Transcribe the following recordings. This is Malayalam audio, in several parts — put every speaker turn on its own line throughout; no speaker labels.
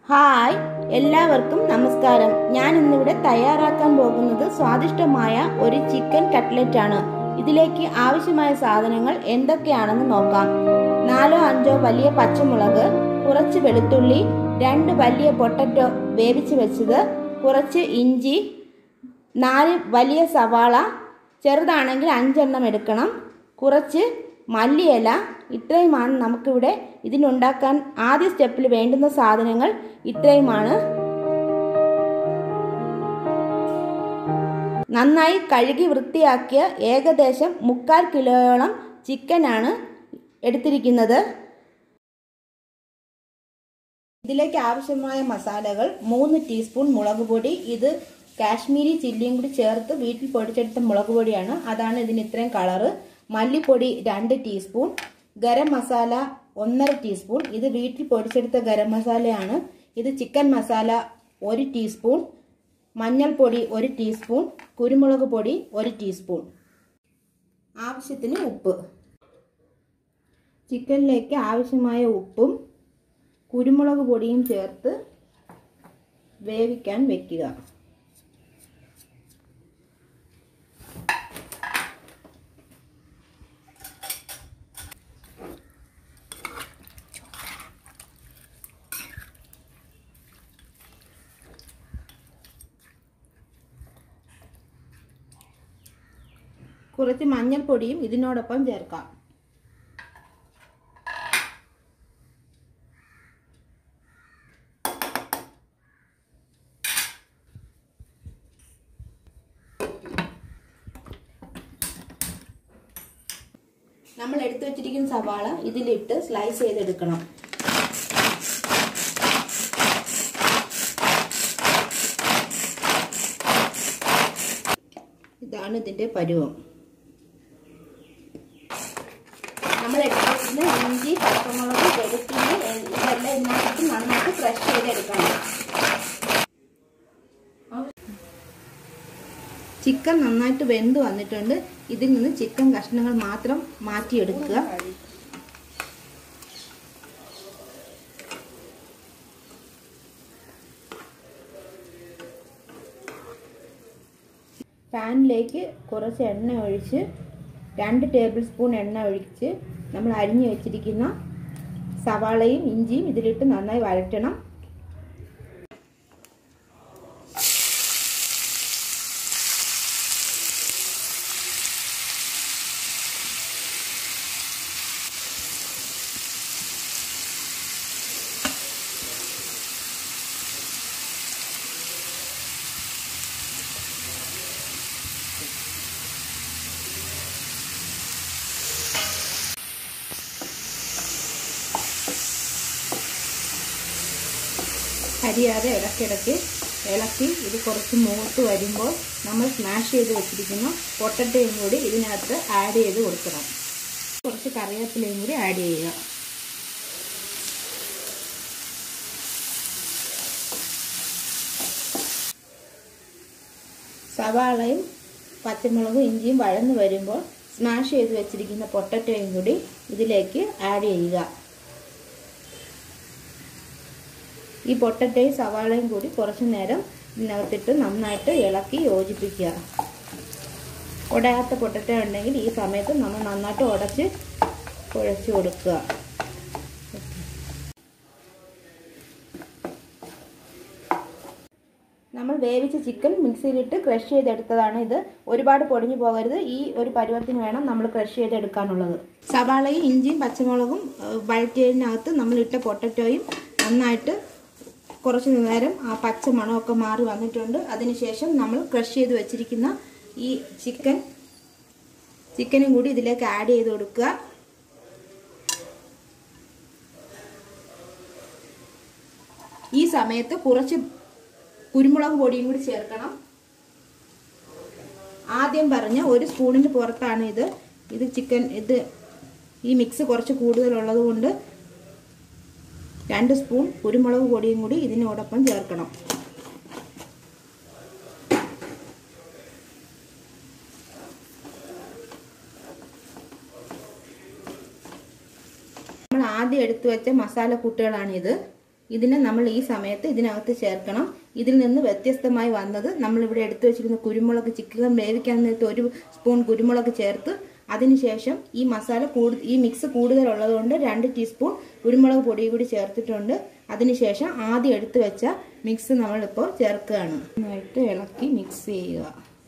ഹായ് എല്ലാവർക്കും നമസ്കാരം ഞാൻ ഇന്നിവിടെ തയ്യാറാക്കാൻ പോകുന്നത് സ്വാദിഷ്ടമായ ഒരു ചിക്കൻ കട്ട്ലറ്റ് ആണ് ഇതിലേക്ക് ആവശ്യമായ സാധനങ്ങൾ എന്തൊക്കെയാണെന്ന് നോക്കാം നാലോ അഞ്ചോ വലിയ പച്ചമുളക് കുറച്ച് വെളുത്തുള്ളി രണ്ട് വലിയ പൊട്ടറ്റോ വേവിച്ച് വെച്ചത് കുറച്ച് ഇഞ്ചി നാല് വലിയ സവാള ചെറുതാണെങ്കിൽ അഞ്ചെണ്ണം എടുക്കണം കുറച്ച് മല്ലിയില ഇത്രയുമാണ് നമുക്കിവിടെ ഇതിനുണ്ടാക്കാൻ ആദ്യ സ്റ്റെപ്പിൽ വേണ്ടുന്ന സാധനങ്ങൾ ഇത്രയുമാണ് നന്നായി കഴുകി വൃത്തിയാക്കിയ ഏകദേശം മുക്കാൽ കിലോയോളം ചിക്കനാണ് എടുത്തിരിക്കുന്നത് ഇതിലേക്ക് ആവശ്യമായ മസാലകൾ മൂന്ന് ടീസ്പൂൺ മുളക് പൊടി ഇത് കാശ്മീരി ചില്ലിയും കൂടി ചേർത്ത് വീട്ടിൽ പൊടിച്ചെടുത്ത മുളക് പൊടിയാണ് അതാണ് ഇതിന് ഇത്രയും കളറ് മല്ലിപ്പൊടി രണ്ട് ടീസ്പൂൺ ഗരം മസാല ഒന്നര ടീസ്പൂൺ ഇത് വീട്ടിൽ പൊടിച്ചെടുത്ത ഗരം മസാലയാണ് ഇത് ചിക്കൻ മസാല ഒരു ടീസ്പൂൺ മഞ്ഞൾപ്പൊടി ഒരു ടീസ്പൂൺ കുരുമുളക് പൊടി ഒരു ടീസ്പൂൺ ആവശ്യത്തിന് ഉപ്പ് ചിക്കനിലേക്ക് ആവശ്യമായ ഉപ്പും കുരുമുളക് പൊടിയും ചേർത്ത് വേവിക്കാൻ വെക്കുക കുറച്ച് മഞ്ഞൾപ്പൊടിയും ഇതിനോടൊപ്പം ചേർക്കാം നമ്മൾ എടുത്തു വെച്ചിരിക്കുന്ന സവാള ഇതിലിട്ട് സ്ലൈസ് ചെയ്തെടുക്കണം ഇതാണ് ഇതിന്റെ പരുവം നമ്മൾ എടുത്തിരുന്ന ഇഞ്ചി പച്ചമുളക് വെളുത്തുള്ളി ഇതെല്ലാം ഇതിനകത്ത് നന്നായിട്ട് ഫ്രഷ് ചെയ്തെടുക്കണം ചിക്കൻ നന്നായിട്ട് വെന്ത് വന്നിട്ടുണ്ട് ഇതിൽ നിന്ന് ചിക്കൻ കഷ്ണങ്ങൾ മാത്രം മാറ്റിയെടുക്കുക പാനിലേക്ക് കുറച്ച് എണ്ണ ഒഴിച്ച് രണ്ട് ടേബിൾ സ്പൂൺ എണ്ണ ഒഴിച്ച് നമ്മൾ അരിഞ്ഞു വെച്ചിരിക്കുന്ന സവാളയും ഇഞ്ചിയും ഇതിലിട്ട് നന്നായി വഴറ്റണം കരിയാതെ ഇടയ്ക്കിടയ്ക്ക് ഇളക്കി ഇത് കുറച്ച് മൂത്ത് വരുമ്പോൾ നമ്മൾ സ്മാഷ് ചെയ്ത് വെച്ചിരിക്കുന്ന പൊട്ടറ്റയും കൂടി ഇതിനകത്ത് ആഡ് ചെയ്ത് കൊടുക്കണം കുറച്ച് കറിവേപ്പിലയും കൂടി ആഡ് ചെയ്യുക സവാളയും പച്ചമുളകും ഇഞ്ചിയും വഴന്ന് വരുമ്പോൾ സ്മാഷ് ചെയ്ത് വെച്ചിരിക്കുന്ന പൊട്ടറ്റയും കൂടി ഇതിലേക്ക് ആഡ് ചെയ്യുക ഈ പൊട്ടറ്റയും സവാളയും കൂടി കുറച്ച് നേരം ഇതിനകത്തിട്ട് നന്നായിട്ട് ഇളക്കി യോജിപ്പിക്കുക ഉടയാത്ത പൊട്ടറ്റ ഉണ്ടെങ്കിൽ ഈ സമയത്ത് നമ്മൾ നന്നായിട്ട് ഉടച്ച് കുഴച്ച് കൊടുക്കുക നമ്മൾ വേവിച്ച ചിക്കൻ മിക്സിയിലിട്ട് ക്രഷ് ചെയ്തെടുത്തതാണ് ഇത് ഒരുപാട് പൊടിഞ്ഞു പോകരുത് ഈ ഒരു പരുവത്തിന് വേണം നമ്മൾ ക്രഷ് ചെയ്തെടുക്കാനുള്ളത് സവാളയും ഇഞ്ചിയും പച്ചമുളകും വഴറ്റിയതിനകത്ത് നമ്മൾ ഇട്ട പൊട്ടറ്റോയും നന്നായിട്ട് കുറച്ച് നേരം ആ പച്ച മണമൊക്കെ മാറി വന്നിട്ടുണ്ട് അതിനുശേഷം നമ്മൾ ക്രഷ് ചെയ്ത് വെച്ചിരിക്കുന്ന ഈ ചിക്കൻ ചിക്കനും കൂടി ഇതിലേക്ക് ആഡ് ചെയ്ത് കൊടുക്കുക ഈ സമയത്ത് കുറച്ച് കുരുമുളക് പൊടിയും കൂടി ചേർക്കണം ആദ്യം പറഞ്ഞ ഒരു സ്പൂണിന് പുറത്താണ് ഇത് ഇത് ചിക്കൻ ഇത് ഈ മിക്സ് കുറച്ച് കൂടുതലുള്ളത് കൊണ്ട് രണ്ട് സ്പൂൺ കുരുമുളക് പൊടിയും കൂടി ഇതിനോടൊപ്പം ചേർക്കണം നമ്മൾ ആദ്യം എടുത്തു വെച്ച മസാല കൂട്ടുകളാണിത് ഇതിനെ നമ്മൾ ഈ സമയത്ത് ഇതിനകത്ത് ചേർക്കണം ഇതിൽ നിന്ന് വ്യത്യസ്തമായി വന്നത് നമ്മളിവിടെ എടുത്തു വെച്ചിരുന്ന കുരുമുളക് ചിക്കൻ വേവിക്കാൻ നേരത്ത് ഒരു സ്പൂൺ കുരുമുളക് ചേർത്ത് അതിനുശേഷം ഈ മസാല കൂടു ഈ മിക്സ് കൂടുതലുള്ളതുകൊണ്ട് രണ്ട് ടീസ്പൂൺ കുരുമുളക് പൊടി കൂടി ചേർത്തിട്ടുണ്ട് അതിനുശേഷം ആദ്യം എടുത്തു വെച്ച മിക്സ് നമ്മളിപ്പോൾ ചേർക്കുകയാണ് നന്നായിട്ട് ഇളക്കി മിക്സ് ചെയ്യുക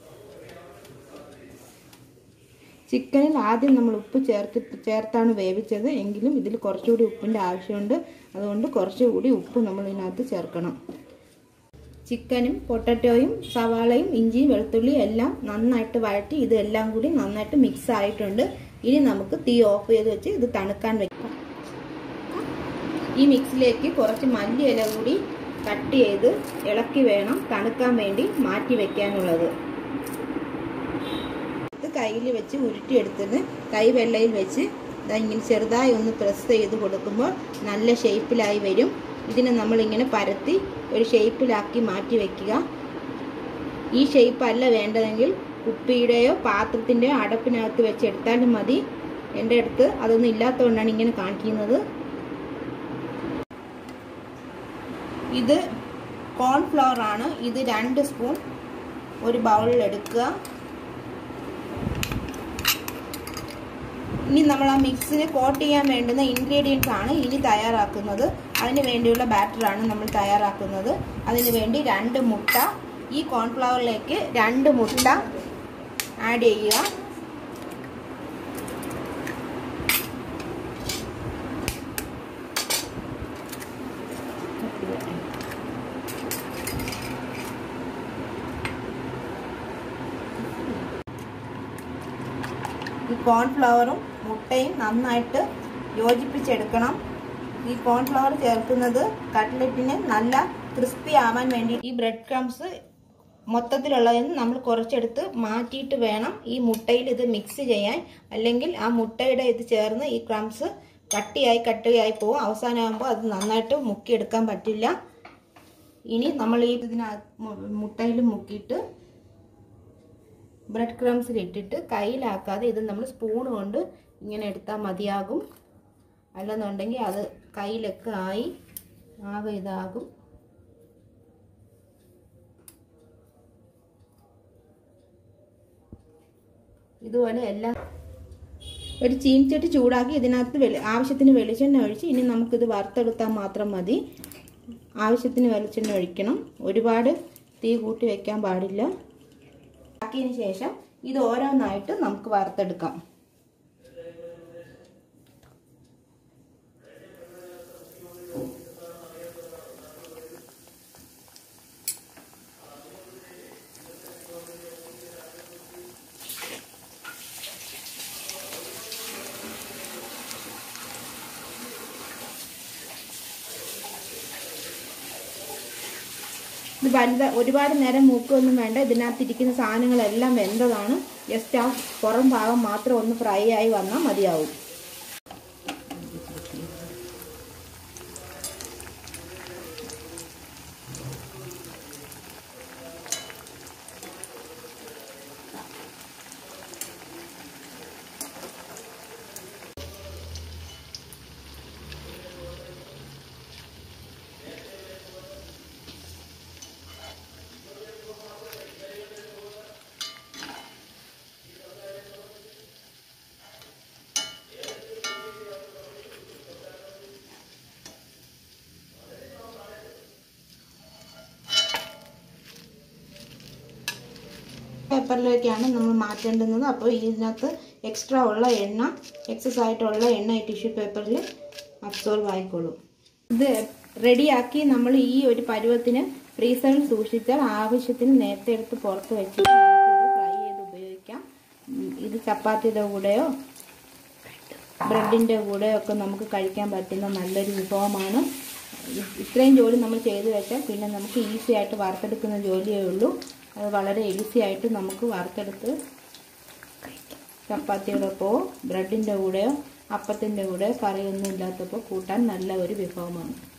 ചിക്കനിൽ ആദ്യം നമ്മൾ ഉപ്പ് ചേർത്ത് ചേർത്താണ് വേവിച്ചത് എങ്കിലും ഇതിൽ കുറച്ചുകൂടി ഉപ്പിൻ്റെ ആവശ്യമുണ്ട് അതുകൊണ്ട് കുറച്ചുകൂടി ഉപ്പ് നമ്മൾ ഇതിനകത്ത് ചേർക്കണം ചിക്കനും പൊട്ടറ്റോയും സവാളയും ഇഞ്ചിയും വെളുത്തുള്ളിയും എല്ലാം നന്നായിട്ട് വഴറ്റി ഇതെല്ലാം കൂടി നന്നായിട്ട് മിക്സ് ആയിട്ടുണ്ട് ഇനി നമുക്ക് തീ ഓഫ് ചെയ്ത് വെച്ച് ഇത് തണുക്കാൻ വെക്കാം ഈ മിക്സിലേക്ക് കുറച്ച് മല്ലിയില കൂടി കട്ട് ചെയ്ത് ഇളക്കി വേണം തണുക്കാൻ വേണ്ടി മാറ്റി വെക്കാനുള്ളത് ഇത് കയ്യിൽ വെച്ച് ഉരുട്ടിയെടുത്തത് കൈ വെള്ളയിൽ വെച്ച് ഇങ്ങനെ ചെറുതായി ഒന്ന് പ്രസ് ചെയ്ത് കൊടുക്കുമ്പോൾ നല്ല ഷേപ്പിലായി വരും ഇതിനെ നമ്മൾ ഇങ്ങനെ പരത്തി ഒരു ഷേപ്പിലാക്കി മാറ്റി വെക്കുക ഈ ഷേപ്പ് അല്ല വേണ്ടതെങ്കിൽ കുപ്പിയുടെയോ പാത്രത്തിൻ്റെയോ അടപ്പിനകത്ത് വെച്ചെടുത്താലും മതി എൻ്റെ അടുത്ത് അതൊന്നും ഇല്ലാത്തതുകൊണ്ടാണ് ഇങ്ങനെ കാണിക്കുന്നത് ഇത് കോൺഫ്ലവർ ആണ് ഇത് രണ്ട് സ്പൂൺ ഒരു ബൗളിൽ എടുക്കുക ഇനി നമ്മൾ ആ മിക്സിന് കോട്ട് ചെയ്യാൻ വേണ്ടുന്ന ഇൻഗ്രീഡിയൻസ് ആണ് ഇനി തയ്യാറാക്കുന്നത് അതിന് വേണ്ടിയുള്ള ബാറ്ററാണ് നമ്മൾ തയ്യാറാക്കുന്നത് അതിന് വേണ്ടി രണ്ട് മുട്ട ഈ കോൺഫ്ലവറിലേക്ക് രണ്ട് മുട്ട ആഡ് ചെയ്യുക ഈ കോൺഫ്ലവറും മുട്ടയും നന്നായിട്ട് യോജിപ്പിച്ചെടുക്കണം ഈ കോൺഫ്ലവർ ചേർക്കുന്നത് കട്ട്ലറ്റിന് നല്ല ക്രിസ്പി ആവാൻ വേണ്ടി ഈ ബ്രെഡ് ക്രംസ് മൊത്തത്തിലുള്ളതിൽ നിന്ന് നമ്മൾ കുറച്ചെടുത്ത് മാറ്റിയിട്ട് വേണം ഈ മുട്ടയിൽ ഇത് മിക്സ് ചെയ്യാൻ അല്ലെങ്കിൽ ആ മുട്ടയുടെ ഇത് ചേർന്ന് ഈ ക്രംസ് കട്ടിയായി കട്ടിയായി പോകും അവസാനമാകുമ്പോൾ അത് നന്നായിട്ട് മുക്കിയെടുക്കാൻ പറ്റില്ല ഇനി നമ്മൾ ഈ ഇതിനകത്ത് മുട്ടയിൽ മുക്കിയിട്ട് ബ്രെഡ് ക്രംസിൽ ഇട്ടിട്ട് കയ്യിലാക്കാതെ ഇത് നമ്മൾ സ്പൂൺ കൊണ്ട് ഇങ്ങനെ എടുത്താൽ മതിയാകും അല്ലെന്നുണ്ടെങ്കിൽ അത് കയ്യിലൊക്കെ ആയി ആകെ ഇതാകും ഇതുപോലെ എല്ലാം ഒരു ചീനിച്ചട്ടി ചൂടാക്കി ഇതിനകത്ത് വെളി ആവശ്യത്തിന് വെളിച്ചെണ്ണ ഒഴിച്ച് ഇനി നമുക്കിത് വറുത്തെടുത്താൽ മാത്രം മതി ആവശ്യത്തിന് വെളിച്ചെണ്ണ ഒഴിക്കണം ഒരുപാട് തീ കൂട്ടി വെക്കാൻ പാടില്ല ആക്കിയതിന് ശേഷം ഇത് ഓരോന്നായിട്ട് നമുക്ക് വറുത്തെടുക്കാം ഇത് വലുത ഒരുപാട് നേരം മൂക്കൊന്നും വേണ്ട ഇതിനകത്തിരിക്കുന്ന സാധനങ്ങളെല്ലാം വെന്തതാണ് ജസ്റ്റ് ആ പുറം ഭാഗം മാത്രം ഒന്ന് ഫ്രൈ ആയി വന്നാൽ മതിയാവും പേപ്പറിലേക്കാണ് നമ്മൾ മാറ്റേണ്ടുന്നത് അപ്പോൾ ഇതിനകത്ത് എക്സ്ട്രാ ഉള്ള എണ്ണ എക്സസ് ആയിട്ടുള്ള എണ്ണ ഈ ടിഷ്യൂ പേപ്പറിൽ അബ്സോർവ് ആയിക്കോളും ഇത് റെഡിയാക്കി നമ്മൾ ഈ ഒരു പരുവത്തിന് ഫ്രീസറിൽ സൂക്ഷിച്ചാൽ ആവശ്യത്തിന് നേരത്തെ എടുത്ത് പുറത്ത് വെച്ചിട്ട് നമുക്കിത് ഫ്രൈ ചെയ്ത് ഉപയോഗിക്കാം ഉം, ഇത് ചപ്പാത്തിയുടെ കൂടെയോ ബ്രെഡിൻ്റെ കൂടെയോ ഒക്കെ നമുക്ക് കഴിക്കാൻ പറ്റുന്ന നല്ലൊരു വിഭവമാണ് ഇ- ഇത്രയും ജോലി നമ്മൾ ചെയ്തു വെച്ചാൽ പിന്നെ നമുക്ക് ഈസി ആയിട്ട് വറുത്തെടുക്കുന്ന ജോലിയേ ഉള്ളൂ അത് വളരെ ഈസി ആയിട്ട് നമുക്ക് വറുത്തെടുത്ത് ചപ്പാത്തിയുടെ ഒപ്പമോ ബ്രെഡിൻ്റെ കൂടെയോ അപ്പത്തിൻ്റെ കൂടെയോ കറിയൊന്നും ഇല്ലാത്തപ്പോൾ കൂട്ടാൻ നല്ല ഒരു വിഭവമാണ്